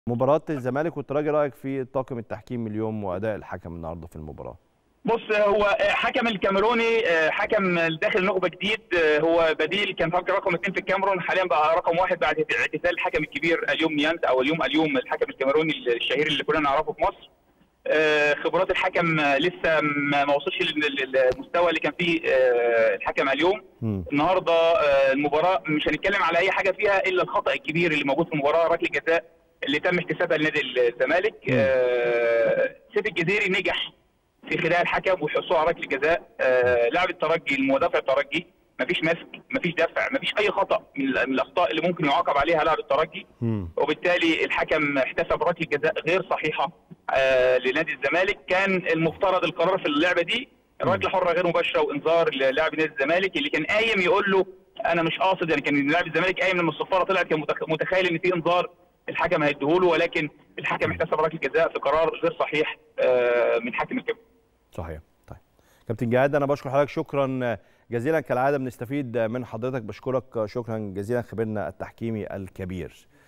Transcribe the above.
مباراه الزمالك والترجي رايك في طاقم التحكيم اليوم واداء الحكم النهارده في المباراه بص هو حكم الكاميروني حكم داخل النخبه جديد هو بديل كان فاكر رقم اثنين في الكاميرون حاليا بقى رقم واحد بعد اعتزال الحكم الكبير اليوم نيانت او اليوم اليوم الحكم الكاميروني الشهير اللي كلنا نعرفه في مصر خبرات الحكم لسه ما وصلش للمستوى اللي كان فيه الحكم اليوم م. النهارده المباراه مش هنتكلم على اي حاجه فيها الا الخطا الكبير اللي موجود في المباراه ركله جزاء اللي تم احتسابها لنادي الزمالك سيف الجزيري نجح في خلال الحكم وحصول على ركله جزاء لاعب الترجي المدافع الترجي مفيش مسك مفيش دفع مفيش اي خطا من الاخطاء اللي ممكن يعاقب عليها لاعب الترجي وبالتالي الحكم احتسب ركله جزاء غير صحيحه آه لنادي الزمالك كان المفترض القرار في اللعبه دي ركله حره غير مباشره وانذار للاعب نادي الزمالك اللي كان قايم يقول له انا مش قاصد يعني كان لاعب الزمالك قايم لما الصفاره طلعت كان متخيل ان في انذار الحكم هيديهوله ولكن الحكم احتسب ركله جزاء في قرار غير صحيح آه من حكم الكاميرون صحيح طيب كابتن جهاد انا بشكر حضرتك شكرا جزيلا كالعاده بنستفيد من حضرتك بشكرك شكرا جزيلا خبيرنا التحكيمي الكبير